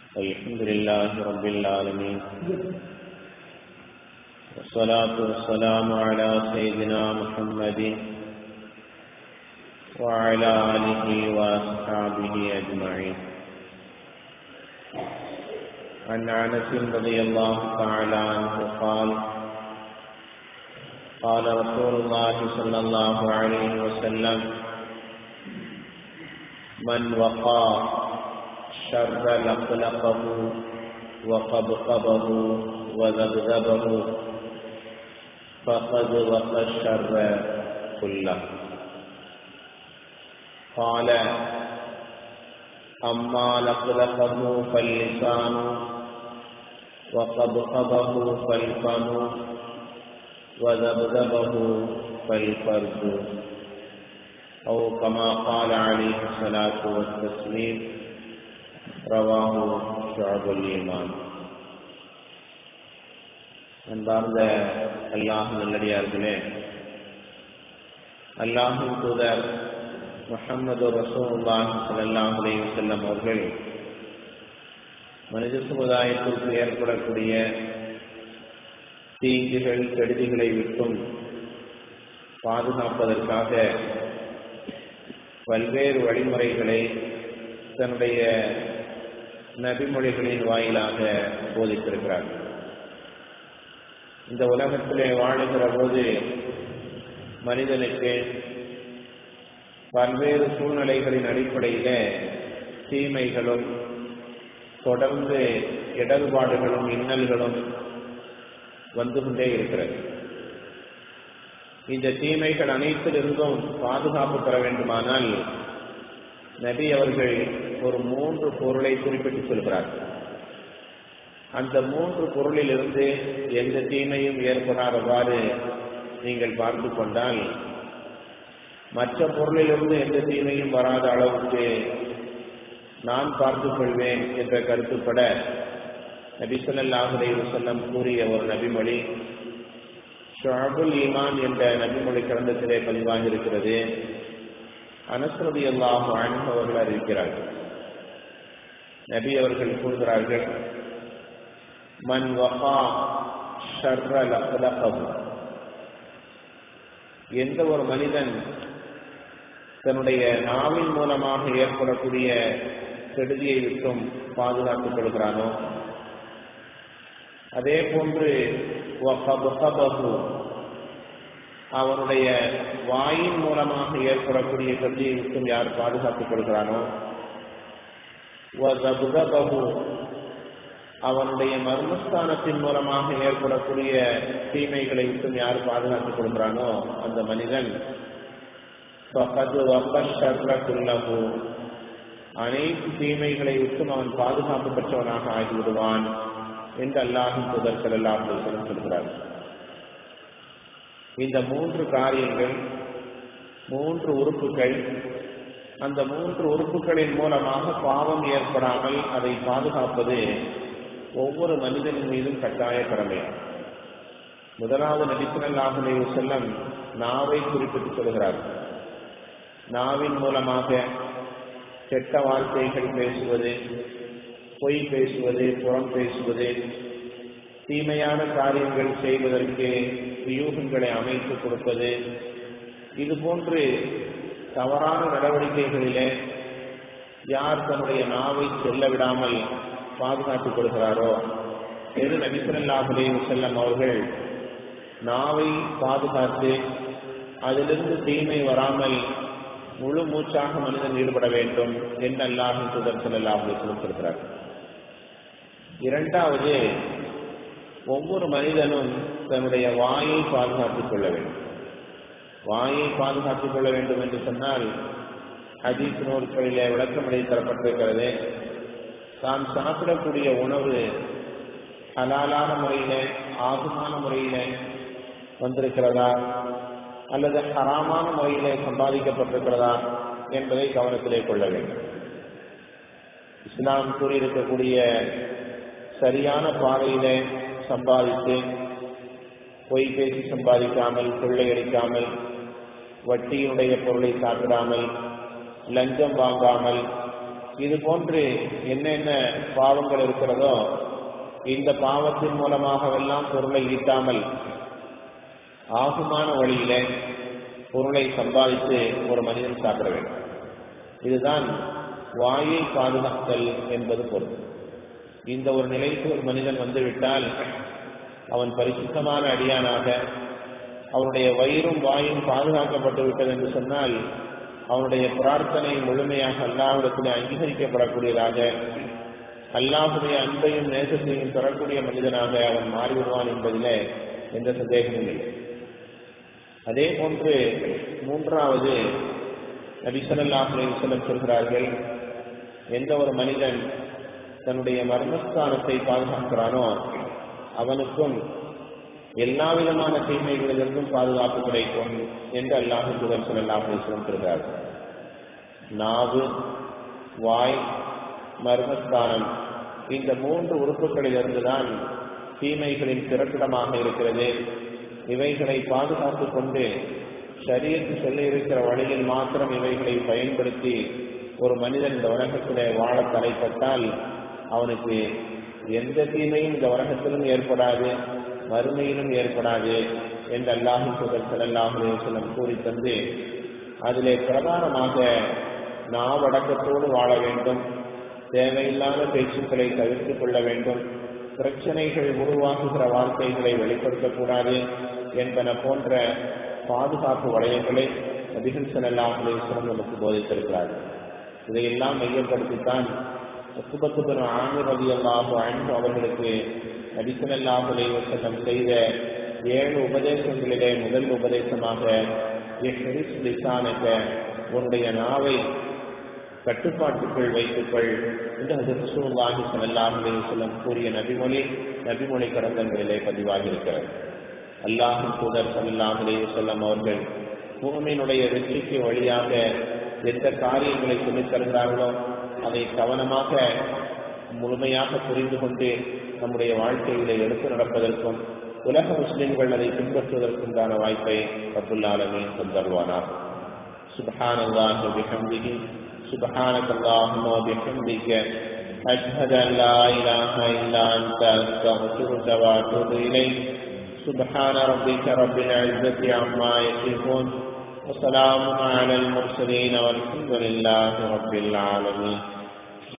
الحمد لله رب العالمين والصلاة والسلام على سيدنا محمد وعلى آله وأصحابه أجمعين عن أنس رضي الله تعالى عنه قال قال رسول الله صلى الله عليه وسلم من وقى شر لقلقه وقبقبه وذبذبه فقد وقى الشر كله قال أما لقلقه فاللسان وقبقبه فالفم وذبذبه فالفرد أو كما قال عليه الصلاة والتسليم رواه شعب الإيمان அன்பார்ந்த அல்லாஹ் நல்லடியார்களே அல்லாஹின் தூதர் முஹம்மது ரசூல்லாஹ் சல்லாஹ் அலைஹி செல்லம் அவர்கள் மனித சமுதாயத்திற்கு ஏற்படக்கூடிய தீங்குகள் கெடுதிகளை விட்டும் பாதுகாப்பதற்காக பல்வேறு வழிமுறைகளை தன்னுடைய நபிமொழிகளின் வாயிலாக போதித்திருக்கிறார் இந்த உலகத்திலே வாழுகிற போது மனிதனுக்கு பல்வேறு சூழ்நிலைகளின் அடிப்படையில தீமைகளும் தொடர்ந்து இடர்பாடுகளும் இன்னல்களும் வந்து கொண்டே இருக்கிறது இந்த தீமைகள் அனைத்திலிருந்தும் பாதுகாப்பு பெற வேண்டுமானால் நபி அவர்கள் ஒரு மூன்று பொருளை குறிப்பிட்டு சொல்கிறார் அந்த மூன்று பொருளிலிருந்து எந்த தீமையும் ஏற்படாதவாறு நீங்கள் பார்த்து கொண்டால் மற்ற பொருளிலிருந்து எந்த தீமையும் வராத அளவுக்கு நான் பார்த்துக் கொள்வேன் என்ற கருத்துப்பட நபிசல்லாஹுலே செல்லம் கூறிய ஒரு நபிமொழி ஷாபுல் ஈமான் என்ற நபிமொழி கிரந்தத்திலே பதிவாகி இருக்கிறது அனஸ்ரதி அல்லாஹ் அவர்கள் அறிவிக்கிறார்கள் நபி அவர்கள் கூறுகிறார்கள் மன் வகா ஷர்ர லக்லகஹு எந்த ஒரு மனிதன் தன்னுடைய நாவின் மூலமாக ஏற்படக்கூடிய கெடுதியை விட்டும் பாதுகாத்துக் கொள்கிறானோ அதே போன்று அவனுடைய வாயின் மூலமாக ஏற்படக்கூடிய கல்வியை விட்டும் யார் பாதுகாத்துக் கொள்கிறானோ அவனுடைய மர்மஸ்தானத்தின் மூலமாக ஏற்படக்கூடிய தீமைகளை விட்டும் யார் பாதுகாத்துக் கொள்கிறானோ அந்த மனிதன் அனைத்து தீமைகளை விட்டும் அவன் பாதுகாப்பு பெற்றவனாக ஆகிவிடுவான் என்று அல்லாஹின் புதர்கள் எல்லாம் சொல்கிறார் இந்த மூன்று காரியங்கள் மூன்று உறுப்புகள் அந்த மூன்று உறுப்புகளின் மூலமாக பாவம் ஏற்படாமல் அதை பாதுகாப்பது ஒவ்வொரு மனிதனின் மீதும் கட்டாய கடமையாகும் முதலாவது நபிசுல்லாஹுலே செல்லம் நாவை குறிப்பிட்டு சொல்கிறார் நாவின் மூலமாக கெட்ட வார்த்தைகள் பேசுவது பொய் பேசுவது புறம் பேசுவது தீமையான காரியங்கள் செய்வதற்கு வியூகங்களை அமைத்து கொடுப்பது இது போன்று தவறான நடவடிக்கைகளிலே யார் தன்னுடைய நாவை செல்ல விடாமல் பாதுகாத்துக் கொள்கிறாரோ எது நபிசல்லாஹுலே செல்லம் அவர்கள் நாவை பாதுகாத்து அதிலிருந்து தீமை வராமல் முழு மூச்சாக மனிதன் ஈடுபட வேண்டும் என்று அல்லாஹின் சுதர் செல்லாஹுலே சொல்லியிருக்கிறார் இரண்டாவது ஒவ்வொரு மனிதனும் தன்னுடைய வாயை பாதுகாத்துக் கொள்ள வேண்டும் வாயை பாதுகாத்துக் கொள்ள வேண்டும் என்று சொன்னால் ஹதீஸ் நூல்களிலே விளக்கமடை தரப்பட்டிருக்கிறது தான் சாப்பிடக்கூடிய உணவு ஹலாலான முறையில ஆகுமான முறையில வந்திருக்கிறதா அல்லது ஹராமான முறையில சம்பாதிக்கப்பட்டிருக்கிறதா என்பதை கவனத்திலே கொள்ள வேண்டும் இஸ்லாம் கூறியிருக்கக்கூடிய சரியான பாதையில சம்பாதித்து பொய் பேசி சம்பாதிக்காமல் கொள்ளையடிக்காமல் வட்டியினுடைய பொருளை சாப்பிடாமல் லஞ்சம் வாங்காமல் இது போன்று என்னென்ன பாவங்கள் இருக்கிறதோ இந்த பாவத்தின் மூலமாகவெல்லாம் பொருளை ஈட்டாமல் ஆகுமான வழியிலே பொருளை சம்பாதித்து ஒரு மனிதன் சாப்பிட வேண்டும் இதுதான் வாயை பாதுகாத்தல் என்பது பொருள் இந்த ஒரு நிலைக்கு ஒரு மனிதன் வந்துவிட்டால் அவன் பரிசுத்தமான அடியானாக அவனுடைய வயிறும் வாயும் பாதுகாக்கப்பட்டு விட்டது என்று சொன்னால் அவனுடைய பிரார்த்தனை முழுமையாக அல்லாஹிடத்தில் அங்கீகரிக்கப்படக்கூடியதாக அல்லாஹுடைய அன்பையும் நேசத்தையும் பெறக்கூடிய மனிதனாக அவன் மாறிவிடுவான் என்பதிலே எந்த சந்தேகமும் இல்லை அதே போன்று மூன்றாவது நபிசல்லாஹுலே செல்லம் சொல்கிறார்கள் எந்த ஒரு மனிதன் தன்னுடைய மர்மஸ்தானத்தை பாதுகாக்கிறானோ அவனுக்கும் எல்லா விதமான தீமைகளிலிருந்தும் பாதுகாப்பு கிடைக்கும் என்று அல்லாஹு தூதர் சொல்லல்லாஹு சொல்கிறார் நாவு வாய் மர்மஸ்தானம் இந்த மூன்று உறுப்புகளிலிருந்துதான் தீமைகளின் பிறப்பிடமாக இருக்கிறது இவைகளை பாதுகாத்துக் கொண்டு சரியத்து சொல்லி இருக்கிற வழியில் மாத்திரம் இவைகளை பயன்படுத்தி ஒரு மனிதன் இந்த உலகத்திலே வாழ தலைப்பட்டால் அவனுக்கு எந்த தீமையும் இந்த உலகத்திலும் ஏற்படாது மறுமையிலும் ஏற்படாது என்று அல்லாஹு சுதர் சல்லாஹுலே செல்லம் கூறி தந்து அதிலே பிரதானமாக நாவடக்கத்தோடு வாழ வேண்டும் தேவையில்லாத பேச்சுக்களை தவிர்த்துக் கொள்ள வேண்டும் பிரச்சனைகள் உருவாக்குகிற வார்த்தைகளை வெளிப்படுத்தக்கூடாது என்பன போன்ற பாதுகாப்பு வளையங்களை நபிகள் செல்லாஹுலே செல்லம் நமக்கு போதித்திருக்கிறார்கள் இதையெல்லாம் மையப்படுத்தித்தான் சுபத்துபன் ஆமி ரவி அல்லாஹு அன்பு அவர்களுக்கு நபிசல்லாஹுலே வசனம் செய்த ஏழு உபதேசங்களிலே முதல் உபதேசமாக லிசானக உன்னுடைய நாவை கட்டுப்பாட்டுக்குள் வைத்துக்கொள் என்று ஹசரத் ரசூலுல்லாஹி ஸல்லல்லாஹு அலைஹி வஸல்லம் கூறிய நபிமொழி நபிமொழி கடந்தங்களிலே பதிவாகி இருக்கிறது அல்லாஹ் தூதர் ஸல்லல்லாஹு அலைஹி வஸல்லம் அவர்கள் பூமியினுடைய வெற்றிக்கு வழியாக எந்த காரியங்களை சொல்லித் தருகிறார்களோ அதை கவனமாக முழுமையாக புரிந்து கொண்டு நம்முடைய வாழ்க்கையிலே எடுத்து நடப்பதற்கும் உலக முஸ்லிம்கள் அதை பின்பற்றுவதற்குண்டான வாய்ப்பை ரபுல்லாலமே தந்தருவானார் سبحان الله وبحمده سبحانك اللهم وبحمدك أشهد أن لا إله إلا أنت أستغفرك وأتوب إليك سبحان ربك رب العزة عما يصفون وسلام على المرسلين والحمد لله رب العالمين